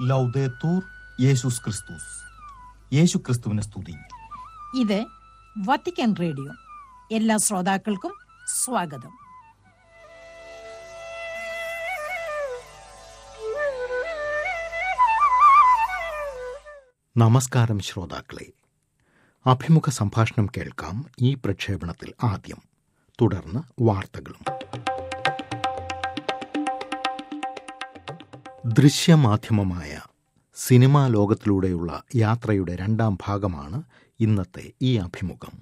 ലൗദേത്തൂർ യേശുസ് ക്രിസ്തുസ് യേശു ക്രിസ്തുവിനെ സ്തുതി ഇത് വത്തിക്കാൻ റേഡിയോ എല്ലാ ശ്രോതാക്കൾക്കും സ്വാഗതം നമസ്കാരം ശ്രോതാക്കളെ അഭിമുഖ സംഭാഷണം കേൾക്കാം ഈ പ്രക്ഷേപണത്തിൽ ആദ്യം തുടർന്ന് വാർത്തകളും ദൃശ്യമാധ്യമമായ സിനിമാ ലോകത്തിലൂടെയുള്ള യാത്രയുടെ രണ്ടാം ഭാഗമാണ് ഇന്നത്തെ ഈ അഭിമുഖം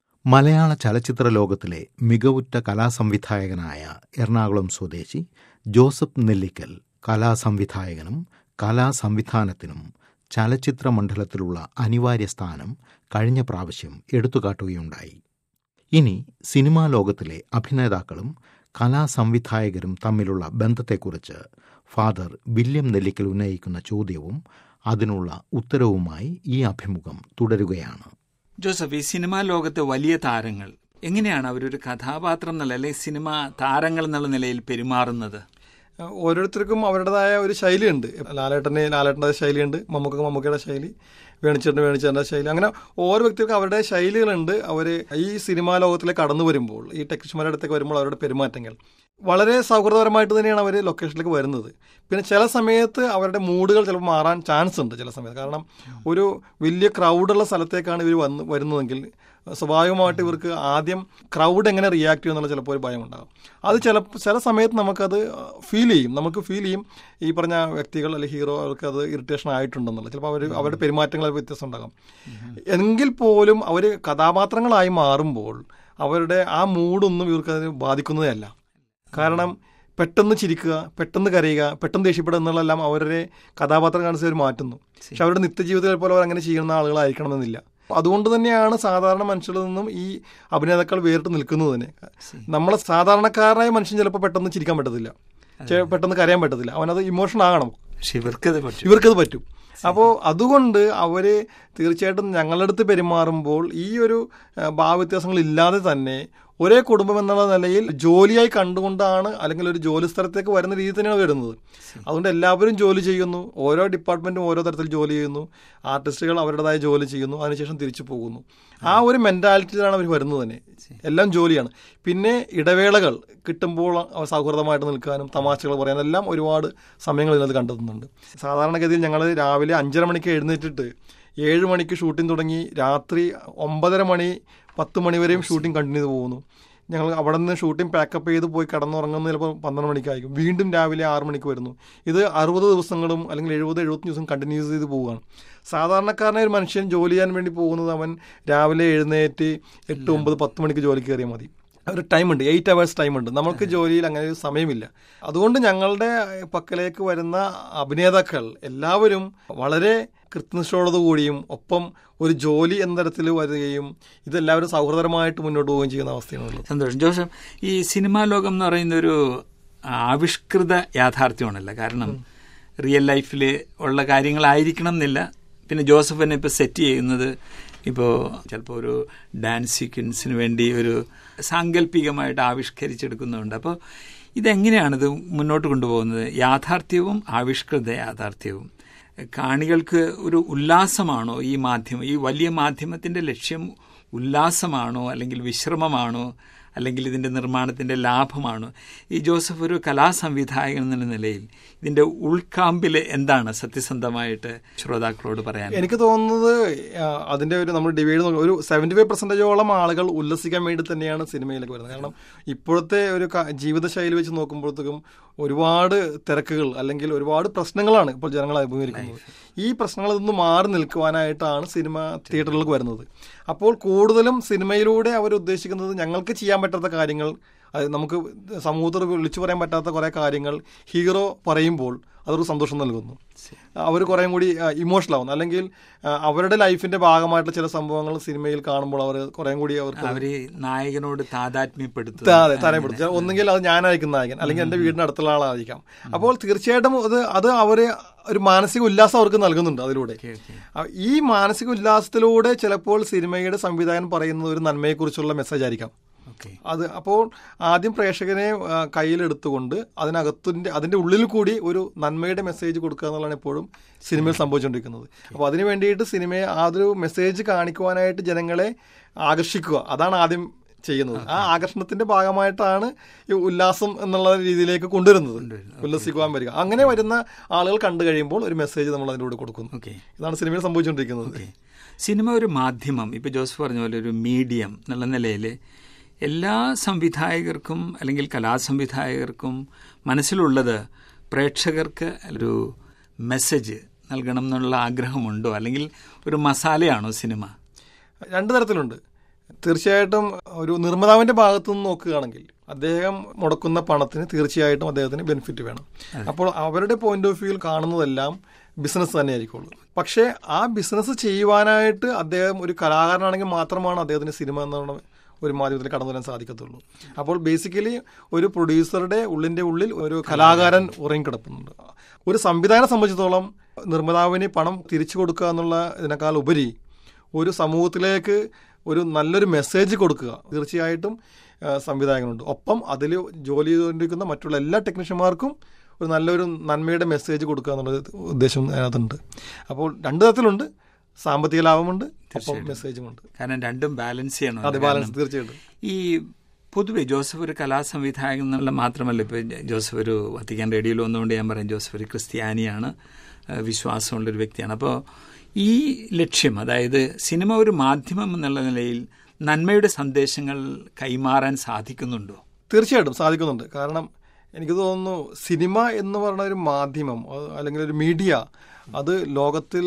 മലയാള ചലച്ചിത്ര ലോകത്തിലെ മികവുറ്റ കലാസംവിധായകനായ എറണാകുളം സ്വദേശി ജോസഫ് നെല്ലിക്കൽ കലാസംവിധായകനും കലാസംവിധാനത്തിനും ചലച്ചിത്ര മണ്ഡലത്തിലുള്ള അനിവാര്യ സ്ഥാനം കഴിഞ്ഞ പ്രാവശ്യം എടുത്തുകാട്ടുകയുണ്ടായി ഇനി സിനിമാ ലോകത്തിലെ അഭിനേതാക്കളും കലാസംവിധായകരും തമ്മിലുള്ള ബന്ധത്തെക്കുറിച്ച് ഫാദർ വില്യം നെല്ലിക്കൽ ഉന്നയിക്കുന്ന ചോദ്യവും അതിനുള്ള ഉത്തരവുമായി ഈ അഭിമുഖം തുടരുകയാണ് ജോസഫ് ഈ സിനിമാ ലോകത്തെ വലിയ താരങ്ങൾ എങ്ങനെയാണ് അവരൊരു കഥാപാത്രം എന്നുള്ള അല്ലെങ്കിൽ സിനിമ താരങ്ങൾ എന്നുള്ള നിലയിൽ പെരുമാറുന്നത് ഓരോരുത്തർക്കും അവരുടേതായ ഒരു ശൈലിയുണ്ട് ലാലേട്ടന് ലാലേട്ടൻ്റെ ശൈലിയുണ്ട് മമ്മൂക്ക് മമ്മൂക്കയുടെ ശൈലി വേണിച്ചേട്ടന് വേണിച്ചേട്ടൻ്റെ ശൈലി അങ്ങനെ ഓരോ വ്യക്തികൾക്കും അവരുടെ ശൈലികളുണ്ട് അവർ ഈ സിനിമാ ലോകത്തിലേക്ക് കടന്നു വരുമ്പോൾ ഈ ടെക്നീഷ്യന്മാരുടെ അടുത്തേക്ക് വരുമ്പോൾ അവരുടെ പെരുമാറ്റങ്ങൾ വളരെ സൗഹൃദപരമായിട്ട് തന്നെയാണ് അവർ ലൊക്കേഷനിലേക്ക് വരുന്നത് പിന്നെ ചില സമയത്ത് അവരുടെ മൂഡുകൾ ചിലപ്പോൾ മാറാൻ ചാൻസ് ഉണ്ട് ചില സമയത്ത് കാരണം ഒരു വലിയ ക്രൗഡുള്ള സ്ഥലത്തേക്കാണ് ഇവർ വന്ന് വരുന്നതെങ്കിൽ സ്വാഭാവികമായിട്ട് ഇവർക്ക് ആദ്യം ക്രൗഡ് എങ്ങനെ റിയാക്ട് ചെയ്യുമെന്നുള്ള ചിലപ്പോൾ ഒരു ഭയം ഉണ്ടാകും അത് ചില ചില സമയത്ത് നമുക്കത് ഫീൽ ചെയ്യും നമുക്ക് ഫീൽ ചെയ്യും ഈ പറഞ്ഞ വ്യക്തികൾ അല്ലെങ്കിൽ ഹീറോ അവർക്ക് അത് ഇറിറ്റേഷൻ ആയിട്ടുണ്ടെന്നുള്ളത് ചിലപ്പോൾ അവർ അവരുടെ പെരുമാറ്റങ്ങൾ വ്യത്യസ്തം ഉണ്ടാകും എങ്കിൽ പോലും അവർ കഥാപാത്രങ്ങളായി മാറുമ്പോൾ അവരുടെ ആ മൂഡൊന്നും ഇവർക്ക് അതിന് ബാധിക്കുന്നതേ അല്ല കാരണം പെട്ടെന്ന് ചിരിക്കുക പെട്ടെന്ന് കരയുക പെട്ടെന്ന് ദേഷ്യപ്പെടുക എന്നുള്ളതെല്ലാം അവരുടെ കഥാപാത്രം കാണിച്ച് അവർ മാറ്റുന്നു പക്ഷെ അവരുടെ നിത്യജീവിതത്തിൽ പോലെ അവർ അങ്ങനെ ചെയ്യുന്ന ആളുകളായിരിക്കണമെന്നില്ല അതുകൊണ്ട് തന്നെയാണ് സാധാരണ മനുഷ്യരിൽ നിന്നും ഈ അഭിനേതാക്കൾ വേറിട്ട് നിൽക്കുന്നത് തന്നെ നമ്മളെ സാധാരണക്കാരനായ മനുഷ്യൻ ചിലപ്പോൾ പെട്ടെന്ന് ചിരിക്കാൻ പറ്റത്തില്ല ചെ- പെട്ടെന്ന് കരയാൻ പറ്റത്തില്ല അവനത് ഇമോഷൻ ആകണം പക്ഷെ ഇവർക്കത് പറ്റും ഇവർക്കത് പറ്റും അപ്പോൾ അതുകൊണ്ട് അവർ തീർച്ചയായിട്ടും ഞങ്ങളുടെ അടുത്ത് പെരുമാറുമ്പോൾ ഈ ഒരു ആ, ഭാവവ്യത്യാസങ്ങൾ ഇല്ലാതെ തന്നെ ഒരേ കുടുംബം എന്നുള്ള നിലയിൽ ജോലിയായി കണ്ടുകൊണ്ടാണ് അല്ലെങ്കിൽ ഒരു ജോലി സ്ഥലത്തേക്ക് വരുന്ന രീതി തന്നെയാണ് വരുന്നത് അതുകൊണ്ട് എല്ലാവരും ജോലി ചെയ്യുന്നു ഓരോ ഡിപ്പാർട്ട്മെൻറ്റും ഓരോ തരത്തിൽ ജോലി ചെയ്യുന്നു ആർട്ടിസ്റ്റുകൾ അവരുടേതായ ജോലി ചെയ്യുന്നു അതിനുശേഷം തിരിച്ചു പോകുന്നു ആ ഒരു മെൻറ്റാലിറ്റിയിലാണ് അവർ വരുന്നത് തന്നെ എല്ലാം ജോലിയാണ് പിന്നെ ഇടവേളകൾ കിട്ടുമ്പോൾ അവർ സൗഹൃദമായിട്ട് നിൽക്കാനും തമാശകൾ പറയാനും എല്ലാം ഒരുപാട് സമയങ്ങൾ ഇതിനകത്ത് കണ്ടെത്തുന്നുണ്ട് സാധാരണഗതിയിൽ ഞങ്ങൾ രാവിലെ അഞ്ചര മണിക്ക് എഴുന്നേറ്റിട്ട് ഏഴ് മണിക്ക് ഷൂട്ടിംഗ് തുടങ്ങി രാത്രി ഒമ്പതര മണി പത്ത് മണി വരെയും ഷൂട്ടിംഗ് കണ്ടിന്യൂ ചെയ്ത് പോകുന്നു ഞങ്ങൾ അവിടെ നിന്ന് ഷൂട്ടിംഗ് പാക്കപ്പ് ചെയ്ത് പോയി കിടന്നുറങ്ങുന്ന ചിലപ്പോൾ പന്ത്രണ്ട് മണിക്കായിരിക്കും വീണ്ടും രാവിലെ ആറ് മണിക്ക് വരുന്നു ഇത് അറുപത് ദിവസങ്ങളും അല്ലെങ്കിൽ എഴുപത് എഴുപത്തഞ്ച് ദിവസം കണ്ടിന്യൂസ് ചെയ്ത് പോവുകയാണ് സാധാരണക്കാരനായ ഒരു മനുഷ്യൻ ജോലി ചെയ്യാൻ വേണ്ടി പോകുന്നത് അവൻ രാവിലെ എഴുന്നേറ്റ് എട്ട് ഒമ്പത് പത്ത് മണിക്ക് ജോലിക്ക് കയറിയാൽ മതി ഒരു ടൈമുണ്ട് എയ്റ്റ് അവേഴ്സ് ടൈമുണ്ട് നമുക്ക് ജോലിയിൽ അങ്ങനെ ഒരു സമയമില്ല അതുകൊണ്ട് ഞങ്ങളുടെ പക്കലേക്ക് വരുന്ന അഭിനേതാക്കൾ എല്ലാവരും വളരെ കൃത്യനിഷ്ഠയോടുകൂടിയും ഒപ്പം ഒരു ജോലി എന്ന തരത്തിൽ വരികയും ഇതെല്ലാവരും സൗഹൃദപരമായിട്ട് മുന്നോട്ട് പോവുകയും ചെയ്യുന്ന അവസ്ഥയാണുള്ളത് സന്തോഷം ജോസഫ് ഈ സിനിമാ ലോകം എന്ന് പറയുന്ന ഒരു ആവിഷ്കൃത യാഥാർത്ഥ്യമാണല്ലോ കാരണം റിയൽ ലൈഫിൽ ഉള്ള കാര്യങ്ങളായിരിക്കണം എന്നില്ല പിന്നെ ജോസഫിനെ ഇപ്പോൾ സെറ്റ് ചെയ്യുന്നത് ഇപ്പോൾ ചിലപ്പോൾ ഒരു ഡാൻസ് സീക്വൻസിന് വേണ്ടി ഒരു സാങ്കല്പികമായിട്ട് ആവിഷ്കരിച്ചെടുക്കുന്നുണ്ട് അപ്പോൾ ഇതെങ്ങനെയാണിത് മുന്നോട്ട് കൊണ്ടുപോകുന്നത് യാഥാർത്ഥ്യവും ആവിഷ്കൃത യാഥാർത്ഥ്യവും കാണികൾക്ക് ഒരു ഉല്ലാസമാണോ ഈ മാധ്യമം ഈ വലിയ മാധ്യമത്തിന്റെ ലക്ഷ്യം ഉല്ലാസമാണോ അല്ലെങ്കിൽ വിശ്രമമാണോ അല്ലെങ്കിൽ ഇതിന്റെ നിർമ്മാണത്തിന്റെ ലാഭമാണോ ഈ ജോസഫ് ഒരു കലാസംവിധായകൻ എന്ന നിലയിൽ ഇതിന്റെ ഉൾക്കാമ്പിൽ എന്താണ് സത്യസന്ധമായിട്ട് ശ്രോതാക്കളോട് പറയാൻ എനിക്ക് തോന്നുന്നത് ആ, അതിന്റെ ഒരു നമ്മൾ ഡിവൈഡ് നോക്കുക ഒരു സെവന്റി ഫൈവ് പെർസെന്റേജോളം ആളുകൾ ഉല്ലസിക്കാൻ വേണ്ടി തന്നെയാണ് സിനിമയിലേക്ക് വരുന്നത് കാരണം ഇപ്പോഴത്തെ ഒരു ക- ജീവിതശൈലി വെച്ച് നോക്കുമ്പോഴത്തേക്കും ഒരുപാട് തിരക്കുകൾ അല്ലെങ്കിൽ ഒരുപാട് പ്രശ്നങ്ങളാണ് ഇപ്പോൾ ജനങ്ങൾ അഭിമുഖീകരിക്കുന്നത് ഈ പ്രശ്നങ്ങളിൽ നിന്ന് മാറി നിൽക്കുവാനായിട്ടാണ് സിനിമ തിയേറ്ററുകളിലേക്ക് വരുന്നത് അപ്പോൾ കൂടുതലും സിനിമയിലൂടെ അവർ ഉദ്ദേശിക്കുന്നത് ഞങ്ങൾക്ക് ചെയ്യാൻ പറ്റാത്ത കാര്യങ്ങൾ അത് നമുക്ക് സമൂഹത്തിൽ വിളിച്ചു പറയാൻ പറ്റാത്ത കുറേ കാര്യങ്ങൾ ഹീറോ പറയുമ്പോൾ അതൊരു സന്തോഷം നൽകുന്നു അവർ കുറേ കൂടി ഇമോഷണൽ ആവുന്നു അല്ലെങ്കിൽ ആ, അവരുടെ ലൈഫിന്റെ ഭാഗമായിട്ടുള്ള ചില സംഭവങ്ങൾ സിനിമയിൽ കാണുമ്പോൾ അവർ കുറേ കൂടി അവർക്ക് അവര് നായകനോട് താതാത്മ്യപ്പെടുത്തുക ത- അതെ തരപ്പെടുത്തുക ഒന്നുകിൽ അത് ഞാനായിരിക്കും നായകൻ അല്ലെങ്കിൽ എന്റെ വീടിന്റെ അടുത്തുള്ള ആളായിരിക്കാം അപ്പോൾ തീർച്ചയായിട്ടും അത് അത് അവര് ഒരു മാനസിക ഉല്ലാസം അവർക്ക് നൽകുന്നുണ്ട് അതിലൂടെ ആ, ഈ മാനസിക ഉല്ലാസത്തിലൂടെ ചിലപ്പോൾ സിനിമയുടെ സംവിധായകൻ പറയുന്നത് ഒരു നന്മയെക്കുറിച്ചുള്ള മെസ്സേജ് ആയിരിക്കാം ഓക്കെ അത് അപ്പോൾ ആദ്യം പ്രേക്ഷകനെ ആ, കയ്യിലെടുത്തുകൊണ്ട് അതിനകത്തിന്റെ അതിന്റെ ഉള്ളിൽ കൂടി ഒരു നന്മയുടെ മെസ്സേജ് കൊടുക്കുക എന്നുള്ളതാണ് എപ്പോഴും സിനിമയിൽ സംഭവിച്ചുകൊണ്ടിരിക്കുന്നത് അപ്പോൾ അതിന് വേണ്ടിയിട്ട് സിനിമയെ ആ ഒരു മെസ്സേജ് കാണിക്കുവാനായിട്ട് ജനങ്ങളെ ആകർഷിക്കുക അതാണ് ആദ്യം ചെയ്യുന്നത് ആ ആകർഷണത്തിന്റെ ഭാഗമായിട്ടാണ് ഈ ഉല്ലാസം എന്നുള്ള രീതിയിലേക്ക് കൊണ്ടുവരുന്നത് ഉല്ലസിക്കുവാൻ വരിക അങ്ങനെ വരുന്ന ആളുകൾ കണ്ടു കഴിയുമ്പോൾ ഒരു മെസ്സേജ് നമ്മൾ അതിലൂടെ കൊടുക്കുന്നു ഓക്കെ ഇതാണ് സിനിമയിൽ സംഭവിച്ചുകൊണ്ടിരിക്കുന്നത് ഓക്കെ സിനിമ ഒരു മാധ്യമം ഇപ്പോൾ ജോസഫ് പറഞ്ഞ പോലെ ഒരു മീഡിയം എന്നുള്ള നിലയിൽ എല്ലാ സംവിധായകർക്കും അല്ലെങ്കിൽ കലാസംവിധായകർക്കും മനസ്സിലുള്ളത് പ്രേക്ഷകർക്ക് ഒരു മെസ്സേജ് നൽകണം എന്നുള്ള ആഗ്രഹമുണ്ടോ അല്ലെങ്കിൽ ഒരു മസാലയാണോ സിനിമ രണ്ട് തരത്തിലുണ്ട് തീർച്ചയായിട്ടും ഒരു നിർമ്മാതാവിന്റെ ഭാഗത്തു നിന്ന് നോക്കുകയാണെങ്കിൽ അദ്ദേഹം മുടക്കുന്ന പണത്തിന് തീർച്ചയായിട്ടും അദ്ദേഹത്തിന് ബെനിഫിറ്റ് വേണം അപ്പോൾ അവരുടെ പോയിന്റ് ഓഫ് വ്യൂവിൽ കാണുന്നതെല്ലാം ബിസിനസ് തന്നെയായിരിക്കുള്ളൂ പക്ഷേ ആ ബിസിനസ് ചെയ്യുവാനായിട്ട് അദ്ദേഹം ഒരു കലാകാരനാണെങ്കിൽ മാത്രമാണ് അദ്ദേഹത്തിന് സിനിമ എന്നുള്ള ഒരു മാധ്യമത്തിൽ കടന്നു വരാൻ സാധിക്കത്തുള്ളൂ അപ്പോൾ ബേസിക്കലി ഒരു പ്രൊഡ്യൂസറുടെ ഉള്ളിന്റെ ഉള്ളിൽ ഒരു കലാകാരൻ ഉറങ്ങിക്കിടപ്പുന്നുണ്ട് ഒരു സംവിധാനം സംബന്ധിച്ചിടത്തോളം നിർമ്മാതാവിന് പണം തിരിച്ചു കൊടുക്കുക എന്നുള്ള ഇതിനേക്കാൾ ഉപരി ഒരു സമൂഹത്തിലേക്ക് ഒരു നല്ലൊരു മെസ്സേജ് കൊടുക്കുക തീർച്ചയായിട്ടും ആ, സംവിധായകനുണ്ട് ഒപ്പം അതിൽ ജോലി ചെയ്തുകൊണ്ടിരിക്കുന്ന മറ്റുള്ള എല്ലാ ടെക്നീഷ്യന്മാർക്കും ഒരു നല്ലൊരു നന്മയുടെ മെസ്സേജ് കൊടുക്കുക എന്നുള്ള ഉദ്ദേശം അതിനകത്തുണ്ട് അപ്പോൾ രണ്ട് തരത്തിലുണ്ട് സാമ്പത്തിക ലാഭമുണ്ട് ഒപ്പം മെസ്സേജുമുണ്ട് കാരണം രണ്ടും ബാലൻസ് ചെയ്യണം അതെ ബാലൻസ് തീർച്ചയായിട്ടും ഈ പൊതുവെ ജോസഫ് ഒരു കലാസംവിധായകൻ എന്നുള്ള മാത്രമല്ല ഇപ്പോൾ ജോസഫ് ഒരു വത്തിക്കാൻ റേഡിയോയിൽ വന്നുകൊണ്ട് ഞാൻ പറയും ജോസഫ് ഒരു ക്രിസ്ത്യാനിയാണ് ഏഹ് വിശ്വാസമുള്ളൊരു വ്യക്തിയാണ് അപ്പോൾ ഈ ലക്ഷ്യം അതായത് സിനിമ ഒരു മാധ്യമം എന്നുള്ള നിലയിൽ നന്മയുടെ സന്ദേശങ്ങൾ കൈമാറാൻ സാധിക്കുന്നുണ്ടോ തീർച്ചയായിട്ടും സാധിക്കുന്നുണ്ട് കാരണം എനിക്ക് തോന്നുന്നു സിനിമ എന്ന് പറയുന്ന ഒരു മാധ്യമം അത് അല്ലെങ്കിൽ ഒരു മീഡിയ അത് ലോകത്തിൽ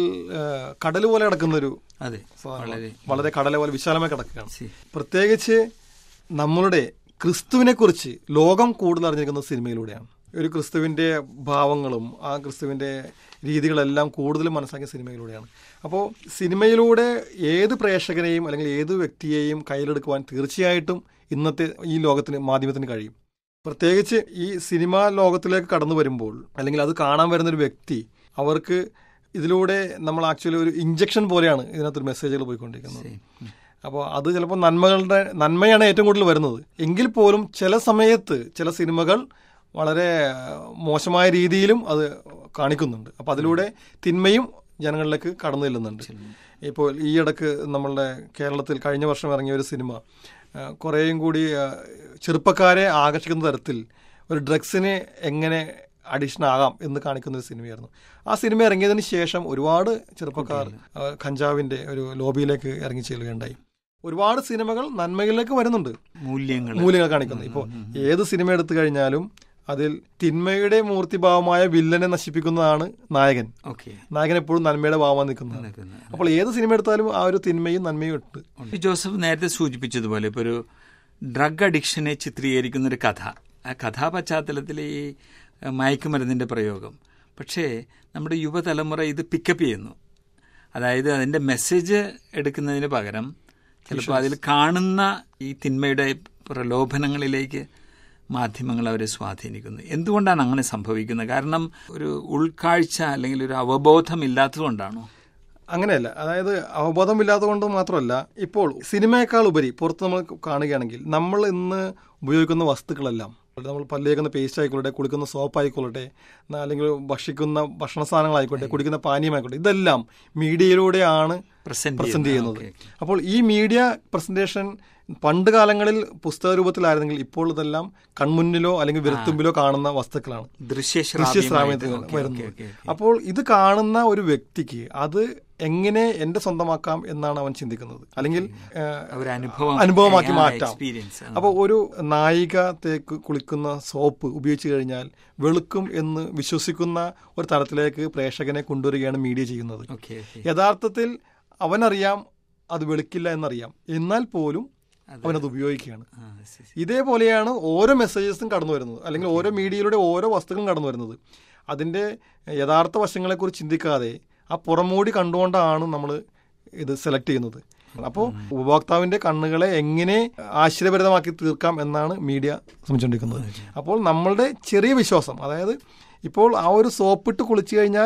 കടൽ പോലെ കിടക്കുന്ന ഒരു അതെ വളരെ വളരെ കടല പോലെ വിശാലമായി കിടക്കുകയാണ് ശരി. പ്രത്യേകിച്ച് നമ്മളുടെ ക്രിസ്തുവിനെ കുറിച്ച് ലോകം കൂടുതൽ അറിഞ്ഞിരിക്കുന്നത് സിനിമയിലൂടെയാണ് ഒരു ക്രിസ്തുവിന്റെ ഭാവങ്ങളും ആ ക്രിസ്തുവിന്റെ രീതികളെല്ലാം കൂടുതലും മനസ്സിലാക്കിയ സിനിമയിലൂടെയാണ് അപ്പോൾ സിനിമയിലൂടെ ഏത് പ്രേക്ഷകനെയും അല്ലെങ്കിൽ ഏത് വ്യക്തിയെയും കയ്യിലെടുക്കുവാൻ തീർച്ചയായിട്ടും ഇന്നത്തെ ഈ ലോകത്തിന് മാധ്യമത്തിന് കഴിയും പ്രത്യേകിച്ച് ഈ സിനിമാ ലോകത്തിലേക്ക് കടന്നു വരുമ്പോൾ അല്ലെങ്കിൽ അത് കാണാൻ വരുന്ന ഒരു വ്യക്തി അവർക്ക് ഇതിലൂടെ നമ്മൾ ആക്ച്വലി ഒരു ഇഞ്ചക്ഷൻ പോലെയാണ് ഇതിനകത്തൊരു മെസ്സേജുകൾ പോയിക്കൊണ്ടിരിക്കുന്നത് അപ്പോൾ അത് ചിലപ്പോൾ നന്മകളുടെ നന്മയാണ് ഏറ്റവും കൂടുതൽ വരുന്നത് എങ്കിൽ പോലും ചില സമയത്ത് ചില സിനിമകൾ വളരെ മോശമായ രീതിയിലും അത് കാണിക്കുന്നുണ്ട് അപ്പോൾ അതിലൂടെ തിന്മയും ജനങ്ങളിലേക്ക് കടന്നു ചെല്ലുന്നുണ്ട് ഇപ്പോൾ ഈ ഇടക്ക് നമ്മളുടെ കേരളത്തിൽ കഴിഞ്ഞ വർഷം ഇറങ്ങിയ ഒരു സിനിമ ആ, കുറേയും കൂടി ആ, ചെറുപ്പക്കാരെ ആകർഷിക്കുന്ന തരത്തിൽ ഒരു ഡ്രഗ്സിന് എങ്ങനെ അഡിഷൻ ആകാം എന്ന് കാണിക്കുന്ന ഒരു സിനിമയായിരുന്നു ആ സിനിമ ഇറങ്ങിയതിന് ശേഷം ഒരുപാട് ചെറുപ്പക്കാർ ആ, കഞ്ചാവിന്റെ ഒരു ലോബിയിലേക്ക് ഇറങ്ങി ചെല്ലുകയുണ്ടായി ഒരുപാട് സിനിമകൾ നന്മകളിലേക്ക് വരുന്നുണ്ട് മൂല്യങ്ങൾ മൂല്യങ്ങൾ കാണിക്കുന്നത് ഇപ്പോൾ ഏത് സിനിമ എടുത്തു കഴിഞ്ഞാലും അതിൽ തിന്മയുടെ മൂർത്തിഭാവമായ വില്ലനെ നശിപ്പിക്കുന്നതാണ് നായകൻ ഓക്കെ നായകൻ എപ്പോഴും നന്മയുടെ ഭാവം നിൽക്കുന്നത് അപ്പോൾ ഏത് സിനിമ എടുത്താലും ആ ഒരു തിന്മയും നന്മയും ഉണ്ട് ഈ ജോസഫ് നേരത്തെ സൂചിപ്പിച്ചതുപോലെ ഇപ്പോൾ ഒരു ഡ്രഗ് അഡിക്ഷനെ ചിത്രീകരിക്കുന്ന ഒരു കഥ ആ കഥാ പശ്ചാത്തലത്തിൽ ഈ ഏഹ്, മയക്കുമരുന്നിന്റെ പ്രയോഗം പക്ഷേ നമ്മുടെ യുവതലമുറ ഇത് പിക്കപ്പ് ചെയ്യുന്നു അതായത് അതിന്റെ മെസ്സേജ് എടുക്കുന്നതിന് പകരം ചിലപ്പോൾ അതിൽ കാണുന്ന ഈ തിന്മയുടെ പ്രലോഭനങ്ങളിലേക്ക് മാധ്യമങ്ങൾ അവരെ സ്വാധീനിക്കുന്നു എന്തുകൊണ്ടാണ് അങ്ങനെ സംഭവിക്കുന്നത് കാരണം ഒരു ഉൾക്കാഴ്ച അല്ലെങ്കിൽ ഒരു അവബോധം ഇല്ലാത്തതുകൊണ്ടാണോ അങ്ങനെയല്ല അതായത് അവബോധമില്ലാത്തത് കൊണ്ട് മാത്രമല്ല ഇപ്പോൾ സിനിമയേക്കാൾ ഉപരി പുറത്ത് നമ്മൾ കാണുകയാണെങ്കിൽ നമ്മൾ ഇന്ന് ഉപയോഗിക്കുന്ന വസ്തുക്കളെല്ലാം നമ്മൾ പല്ലേക്കുന്ന പേസ്റ്റ് ആയിക്കോട്ടെ കുളിക്കുന്ന സോപ്പ് ആയിക്കോട്ടെ ന- അല്ലെങ്കിൽ ഭക്ഷിക്കുന്ന ഭക്ഷണ സാധനങ്ങളായിക്കോട്ടെ കുടിക്കുന്ന പാനീയമായിക്കോട്ടെ ഇതെല്ലാം മീഡിയയിലൂടെയാണ് Present പ്രസന്റ് ചെയ്യുന്നത്. ചെയ്യുന്നത് ഓക്കേ, അപ്പോൾ ഈ മീഡിയ പ്രസന്റേഷൻ പണ്ട് കാലങ്ങളിൽ പുസ്തക രൂപത്തിലായിരുന്നെങ്കിൽ ഇപ്പോൾ ഇതെല്ലാം കൺമുന്നിലോ അല്ലെങ്കിൽ വിരത്തുമ്പിലോ കാണുന്ന വസ്തുക്കളാണ് ദൃശ്യശ്രാവ്യമായിട്ട് ദൃശ്യശ്രാവ്യത്തിൽ ഓക്കേ, വരുന്നത് ഓക്കേ, ഓക്കേ. അപ്പോൾ ഇത് കാണുന്ന ഒരു വ്യക്തിക്ക് അത് എങ്ങനെ എന്റെ സ്വന്തമാക്കാം എന്നാണ് അവൻ ചിന്തിക്കുന്നത് അല്ലെങ്കിൽ ഏഹ്, ഒരു അനുഭവം അനുഭവമാക്കി ആ, മാറ്റാം എക്സ്പീരിയൻസ് ആ. അപ്പോൾ ഒരു നായിക തേക്ക് കുളിക്കുന്ന സോപ്പ് ഉപയോഗിച്ച് കഴിഞ്ഞാൽ വെളുക്കും എന്ന് വിശ്വസിക്കുന്ന ഒരു തലത്തിലേക്ക് പ്രേക്ഷകനെ കൊണ്ടുവരികയാണ് മീഡിയ ചെയ്യുന്നത് ഓക്കേ, ഓക്കേ. യഥാർത്ഥത്തിൽ അവനറിയാം അത് വെളുക്കില്ല എന്നറിയാം എന്നാൽ പോലും അവനത് ഉപയോഗിക്കുകയാണ് ആ, ശരി, ശരി. ഇതേപോലെയാണ് ഓരോ മെസ്സേജസും കടന്നു വരുന്നത് അല്ലെങ്കിൽ ഓരോ മീഡിയയിലൂടെ ഓരോ വസ്തുക്കളും കടന്നു വരുന്നത് അതിൻ്റെ യഥാർത്ഥ വശങ്ങളെക്കുറിച്ച് ചിന്തിക്കാതെ ആ പുറമോടി കണ്ടുകൊണ്ടാണ് നമ്മൾ ഇത് സെലക്ട് ചെയ്യുന്നത് അപ്പോൾ ഉപഭോക്താവിന്റെ കണ്ണുകളെ എങ്ങനെ ആശ്ചര്യഭരിതമാക്കി തീർക്കാം എന്നാണ് മീഡിയ ശ്രമിച്ചുകൊണ്ടിരിക്കുന്നത് അപ്പോൾ നമ്മളുടെ ചെറിയ വിശ്വാസം അതായത് ഇപ്പോൾ ആ ഒരു സോപ്പിട്ട് കുളിച്ചു കഴിഞ്ഞാൽ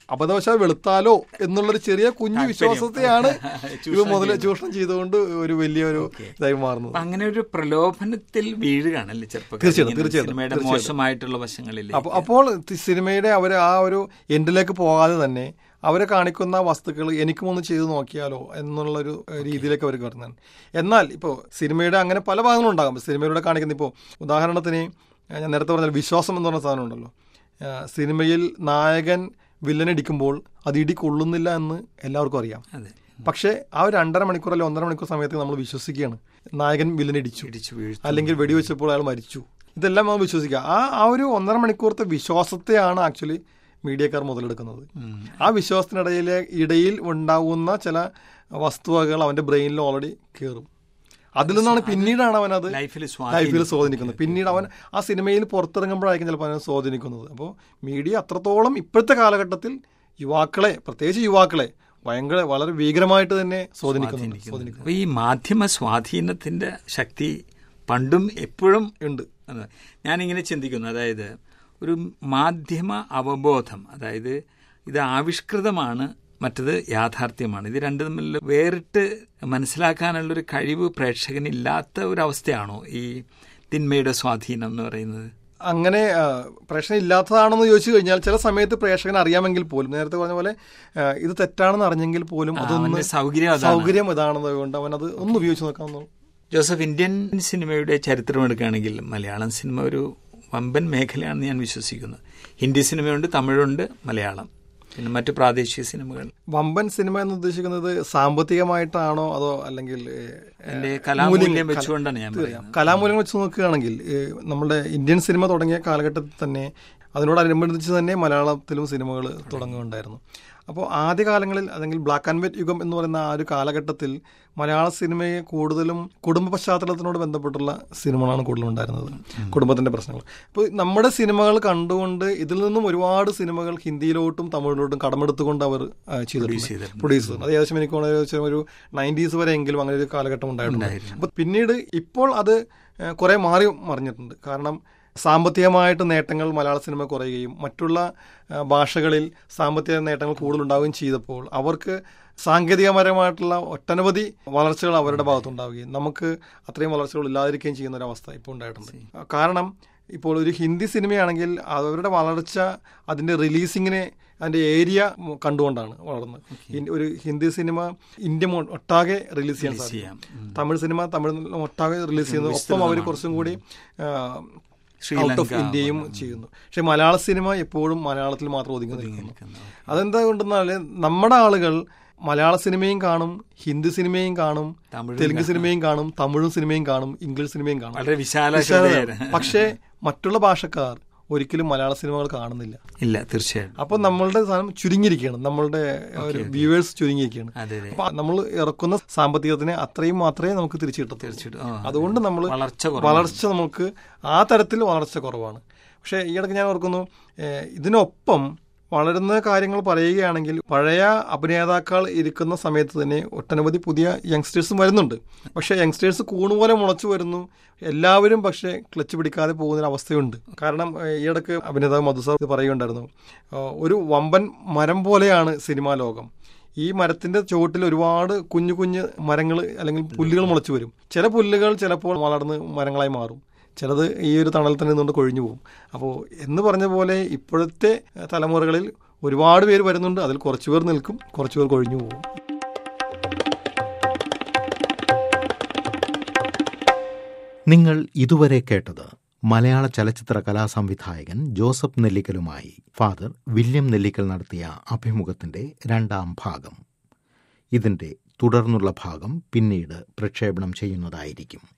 അബദ്ധവശാൽ വെളുത്താലോ എന്നുള്ളൊരു ചെറിയ കുഞ്ഞു വിശ്വാസത്തെയാണ് ഇത് ചൂഷണം മുതൽ ചൂഷണം ചെയ്തുകൊണ്ട് ഒരു വലിയൊരു ഇതായി മാറുന്നത് അപ്പൊ അങ്ങനെ ഒരു പ്രലോഭനത്തിൽ വീഴുകയാണല്ലേ ചെറുപ്പക്കാർ തീർച്ചയായിട്ടും, ഇങ്ങനെ തീർച്ചയായിട്ടും, സിനിമയുടെ തീർച്ചയായിട്ടും. മോശമായിട്ടുള്ള വശങ്ങളിൽ അപ്പൊ അപ്പോൾ തി- സിനിമയുടെ അവർ ആ ഒരു എൻഡിലേക്ക് പോകാതെ തന്നെ അവരെ കാണിക്കുന്ന വസ്തുക്കൾ എനിക്കും ഒന്ന് ചെയ്തു നോക്കിയാലോ എന്നുള്ളൊരു ഏഹ്, രീതിയിലേക്ക് അവർ വരുന്നതാണ് എന്നാൽ ഇപ്പോൾ സിനിമയുടെ അങ്ങനെ പല ഭാഗങ്ങളും ഉണ്ടാകും സിനിമയിലൂടെ കാണിക്കുന്ന ഇപ്പോൾ ഉദാഹരണത്തിന് ഏഹ്, ഞാൻ നേരത്തെ പറഞ്ഞ വിശ്വാസം എന്ന് പറഞ്ഞ സാധനം ഉണ്ടല്ലോ ഏഹ്, സിനിമയിൽ നായകൻ വില്ലനടിക്കുമ്പോൾ അത് ഇടി കൊള്ളുന്നില്ല എന്ന് എല്ലാവർക്കും അറിയാം അതെ പക്ഷേ ആ ഒരു രണ്ടര മണിക്കൂർ അല്ലെങ്കിൽ ഒന്നര മണിക്കൂർ സമയത്ത് നമ്മൾ വിശ്വസിക്കുകയാണ് നായകൻ വില്ലനടിച്ചു ഇടിച്ചു വീഴ്ത്തു അല്ലെങ്കിൽ വെടിവെച്ചപ്പോൾ അയാൾ മരിച്ചു ഇതെല്ലാം നമ്മൾ വിശ്വസിക്കുക ആ ആ ഒരു ഒന്നര മണിക്കൂറത്തെ വിശ്വാസത്തെയാണ് ആക്ച്വലി മീഡിയക്കാർ മുതലെടുക്കുന്നത് ആ വിശ്വാസത്തിനിടയിലെ ഇടയിൽ ഉണ്ടാകുന്ന ചില വസ്തുവകൾ അവന്റെ ബ്രെയിനിൽ ഓൾറെഡി കയറും അതിൽ നിന്നാണ് പിന്നീടാണ് അവൻ അത് ലൈഫിൽ ലൈഫിൽ സ്വാധീനിക്കുന്നത് പിന്നീട് അവൻ ആ സിനിമയിൽ പുറത്തിറങ്ങുമ്പോഴായിരിക്കും ചിലപ്പോൾ അവനെ സ്വാധീനിക്കുന്നത് അപ്പോൾ മീഡിയ അത്രത്തോളം ഇപ്പോഴത്തെ കാലഘട്ടത്തിൽ യുവാക്കളെ പ്രത്യേകിച്ച് യുവാക്കളെ ഭയങ്കര വളരെ ഭീകരമായിട്ട് തന്നെ സ്വാധീനിക്കുന്നുണ്ട് സ്വാധീനിക്കുന്നു അപ്പൊ ഈ മാധ്യമ സ്വാധീനത്തിന്റെ ശക്തി പണ്ടും എപ്പോഴും ഉണ്ട് അതെ. ഞാനിങ്ങനെ ചിന്തിക്കുന്നു അതായത് ഒരു മാധ്യമ അവബോധം അതായത് ഇത് ആവിഷ്കൃതമാണ് മറ്റത് യാഥാർത്ഥ്യമാണ് ഇത് രണ്ടു തമ്മിൽ വേറിട്ട് മനസ്സിലാക്കാനുള്ളൊരു കഴിവ് പ്രേക്ഷകനില്ലാത്ത ഒരു അവസ്ഥയാണോ ഈ തിന്മയുടെ സ്വാധീനം എന്ന് പറയുന്നത് അങ്ങനെ ആ, പ്രേക്ഷകൻ ഇല്ലാത്തതാണെന്ന് ചോദിച്ചു കഴിഞ്ഞാൽ ചില സമയത്ത് പ്രേക്ഷകൻ അറിയാമെങ്കിൽ പോലും നേരത്തെ പറഞ്ഞ പോലെ ആ, ഇത് തെറ്റാണെന്ന് അറിഞ്ഞെങ്കിൽ പോലും അതൊന്ന് അവന്റെ സൗകര്യം അതാണ് സൗകര്യം ഇതാണെന്നത് കൊണ്ട് അവൻ അത് ഒന്ന് ഉപയോഗിച്ച് നോക്കാമെന്നു ജോസഫ് ഇന്ത്യൻ സിനിമയുടെ ചരിത്രം എടുക്കുകയാണെങ്കിൽ മലയാളം സിനിമ ഒരു വമ്പൻ മേഖലയാണെന്ന് ഞാൻ വിശ്വസിക്കുന്നു ഹിന്ദി സിനിമയുണ്ട് തമിഴുണ്ട് മലയാളം പിന്നെ മറ്റു പ്രാദേശിക സിനിമകൾ വമ്പൻ സിനിമ എന്ന് ഉദ്ദേശിക്കുന്നത് സാമ്പത്തികമായിട്ടാണോ അതോ അല്ലെങ്കിൽ ഏ, എന്റെ കലാമൂല്യം വെച്ചുകൊണ്ടാണ് ഞാൻ തീർച്ചയായും. പറയുന്നത് കലാമൂല്യം വെച്ച് നോക്കുകയാണെങ്കിൽ ഏ, നമ്മുടെ ഇന്ത്യൻ സിനിമ തുടങ്ങിയ കാലഘട്ടത്തിൽ തന്നെ അതിനോടനുബന്ധിച്ച് തന്നെ മലയാളത്തിലും സിനിമകൾ തുടങ്ങുകയുണ്ടായിരുന്നു അപ്പോൾ ആദ്യകാലങ്ങളിൽ അല്ലെങ്കിൽ ബ്ലാക്ക് ആൻഡ് വൈറ്റ് യുഗം എന്ന് പറയുന്ന ആ ഒരു കാലഘട്ടത്തിൽ മലയാള സിനിമയെ കൂടുതലും കുടുംബ പശ്ചാത്തലത്തിനോട് ബന്ധപ്പെട്ടുള്ള സിനിമകളാണ് കൂടുതലും ഉണ്ടായിരുന്നത് കുടുംബത്തിന്റെ പ്രശ്നങ്ങൾ അപ്പോൾ നമ്മുടെ സിനിമകൾ കണ്ടുകൊണ്ട് ഇതിൽ നിന്നും ഒരുപാട് സിനിമകൾ ഹിന്ദിയിലോട്ടും തമിഴിലോട്ടും കടമെടുത്തുകൊണ്ട് അവർ ആ, ചെയ്തിട്ടുണ്ട് ചെയ്തിട്ടുണ്ട്. പ്രൊഡ്യൂസ് ചെയ്യുന്നത് അത് ഏകദേശം എനിക്ക് തോന്നുന്നു ഏകദേശം ഒരു നയൻറ്റീസ് വരെ എങ്കിലും അങ്ങനെ ഒരു കാലഘട്ടം ഉണ്ടായിട്ടുണ്ട് അപ്പൊ പിന്നീട് ഇപ്പോൾ അത് ഏഹ്, കുറെ മാറി മറിഞ്ഞിട്ടുണ്ട് കാരണം സാമ്പത്തികമായിട്ട് നേട്ടങ്ങൾ മലയാള സിനിമ കുറയുകയും മറ്റുള്ള ഏഹ്, ഭാഷകളിൽ സാമ്പത്തിക നേട്ടങ്ങൾ കൂടുതലുണ്ടാവുകയും ചെയ്തപ്പോൾ അവർക്ക് സാങ്കേതികപരമായിട്ടുള്ള ഒട്ടനവധി വളർച്ചകൾ അവരുടെ ഭാഗത്തുണ്ടാവുകയും നമുക്ക് അത്രയും വളർച്ചകൾ ഇല്ലാതിരിക്കുകയും ചെയ്യുന്ന ഒരു അവസ്ഥ ഇപ്പോൾ ഉണ്ടായിട്ടുണ്ട് കാരണം ഇപ്പോൾ ഒരു ഹിന്ദി സിനിമയാണെങ്കിൽ അവരുടെ വളർച്ച അതിന്റെ റിലീസിങ്ങിനെ അതിന്റെ ഏരിയ കണ്ടുകൊണ്ടാണ് വളർന്നത് ഇൻ- ഒരു ഹിന്ദി സിനിമ ഇന്ത്യ മൊ- ഒട്ടാകെ റിലീസ് ചെയ്യാൻ ചെയ്യാം. സാധിക്കും തമിഴ് സിനിമ തമിഴ് ഒട്ടാകെ റിലീസ് ചെയ്യുന്നത് ഒപ്പം അവർ കുറച്ചും കൂടി ഔട്ട് ഓഫ് ഇന്ത്യയും ചെയ്യുന്നു പക്ഷെ മലയാള സിനിമ എപ്പോഴും മലയാളത്തിൽ മാത്രം ഒതുങ്ങി നിൽക്കുന്നു അതെന്താ കൊണ്ടെന്നാൽ നമ്മുടെ ആളുകൾ മലയാള സിനിമയും കാണും ഹിന്ദി സിനിമയും കാണും തമിഴും തെലുങ്ക് സിനിമയും കാണും തമിഴും സിനിമയും കാണും ഇംഗ്ലീഷ് സിനിമയും കാണും വളരെ വിശാല വിശാലതയാണ്. ഹൃദയര്. പക്ഷേ മറ്റുള്ള ഭാഷക്കാർ ഒരിക്കലും മലയാള സിനിമകൾ കാണുന്നില്ല ഇല്ല തീർച്ചയായും അപ്പൊ നമ്മളുടെ സാധനം ചുരുങ്ങിയിരിക്കുകയാണ് നമ്മളുടെ ഒരു വ്യൂവേഴ്സ് ചുരുങ്ങിയിരിക്കുകയാണ് അതെ അതെ അപ്പൊ നമ്മൾ ഇറക്കുന്ന സാമ്പത്തികത്തിന് അത്രയും മാത്രമേ നമുക്ക് തിരിച്ചു കിട്ടത്തുള്ളൂ തീർച്ചയായിട്ടും ആ, അതുകൊണ്ട് നമ്മൾ വളർച്ച കുറവാണ്. വളർച്ച നമുക്ക് ആ തരത്തിൽ വളർച്ച കുറവാണ് പക്ഷേ ഈയിടയ്ക്ക് ഞാൻ ഓർക്കുന്നു ഏഹ്, ഇതിനൊപ്പം വളരുന്ന കാര്യങ്ങൾ പറയുകയാണെങ്കിൽ പഴയ അഭിനേതാക്കൾ ഇരിക്കുന്ന സമയത്ത് തന്നെ ഒട്ടനവധി പുതിയ യങ്സ്റ്റേഴ്സും വരുന്നുണ്ട് പക്ഷേ യങ്സ്റ്റേഴ്സ് കൂണുപോലെ മുളച്ചു വരുന്നു എല്ലാവരും പക്ഷേ ക്ലച്ച് പിടിക്കാതെ പോകുന്ന ഒരു അവസ്ഥയുണ്ട് കാരണം ഏഹ്, ഈയിടക്ക് അഭിനേതാവ് മധുസാർ ഇത് പറയുകയുണ്ടായിരുന്നു ഏഹ്, ഒരു വമ്പൻ മരം പോലെയാണ് സിനിമാ ലോകം ഈ മരത്തിന്റെ ചുവട്ടിൽ ഒരുപാട് കുഞ്ഞു കുഞ്ഞു മരങ്ങൾ അല്ലെങ്കിൽ പുല്ലുകൾ മുളച്ചു വരും ചില പുല്ലുകൾ ചിലപ്പോൾ വളർന്ന് മരങ്ങളായി മാറും ചിലത് ഈ ഒരു തണൽ തന്നെ നിന്നുകൊണ്ട് കൊഴിഞ്ഞു പോകും അപ്പോൾ എന്ന് പറഞ്ഞ പോലെ ഇപ്പോഴത്തെ തലമുറകളിൽ ഒരുപാട് പേര് വരുന്നുണ്ട് അതിൽ കുറച്ചു പേർ നിൽക്കും കുറച്ചു പേർ കൊഴിഞ്ഞു പോകും നിങ്ങൾ ഇതുവരെ കേട്ടത് മലയാള ചലച്ചിത്ര കലാസംവിധായകൻ ജോസഫ് നെല്ലിക്കലുമായി ഫാദർ വില്യം നെല്ലിക്കൽ നടത്തിയ അഭിമുഖത്തിന്റെ രണ്ടാം ഭാഗം ഇതിന്റെ തുടർന്നുള്ള ഭാഗം പിന്നീട് പ്രക്ഷേപണം ചെയ്യുന്നതായിരിക്കും